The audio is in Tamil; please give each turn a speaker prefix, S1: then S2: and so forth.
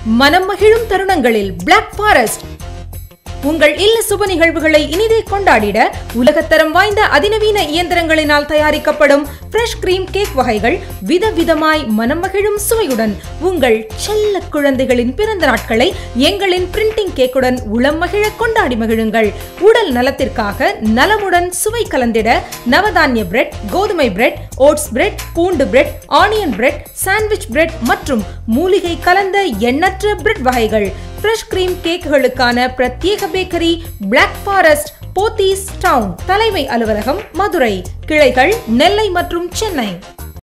S1: மனம் மகிழும் தருணங்களில் பிளாக் ஃபாரஸ்ட் உங்கள் இல்ல சுப நிகழ்வுகளை இனிதே கொண்டாடிட உலகத்தரம் வாய்ந்த அதிநவீன இயந்திரங்களினால் தயாரிக்கப்படும் ஃப்ரெஷ் கிரீம் கேக் வகைகள் விதவிதமாய் மனம் மகிழும் சுவையுடன் உங்கள் செல்ல குழந்தைகளின் பிறந்த நாட்களை எங்களின் பிரிண்டிங் கேக்குடன் உளம் மகிழ கொண்டாடி மகிழுங்கள் உடல் நலத்திற்காக நலமுடன் சுவை கலந்திட நவதானிய பிரெட் கோதுமை பிரெட் ஓட்ஸ் பிரெட் பூண்டு bread onion bread sandwich bread மற்றும் மூலிகை கலந்த எண்ணற்ற பிரெட் வகைகள் ஃப்ரெஷ் கிரீம் கேக்குகளுக்கான பிரத்யேக bakery black forest Pothys town தலைமை அலுவலகம் மதுரை கிளைகள் நெல்லை மற்றும் சென்னை